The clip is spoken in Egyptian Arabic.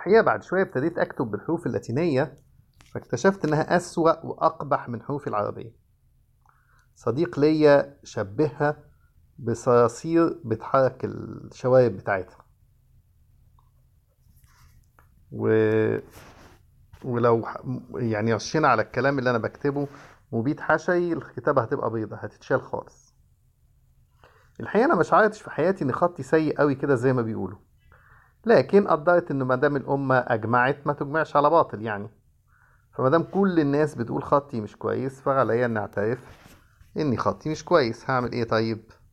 الحقيقة بعد شوية ابتديت أكتب بالحروف اللاتينية فاكتشفت إنها أسوأ وأقبح من حروفي العربية صديق ليا شبهها بصراصير بتحرك الشوارب بتاعتها و... ولو ح- يعني رشينا على الكلام اللي أنا بكتبه مبيد حشري الكتابة هتبقى بيضة هتتشال خالص الحقيقة أنا مش عارضش في حياتي إن خطي سيء قوي كده زي ما بيقولوا لكن قدرت إنه مادام الأمة أجمعت ما تجمعش على باطل يعني فمادام كل الناس بتقول خطي مش كويس فعليا إني أعترف إني خطي مش كويس هعمل إيه طيب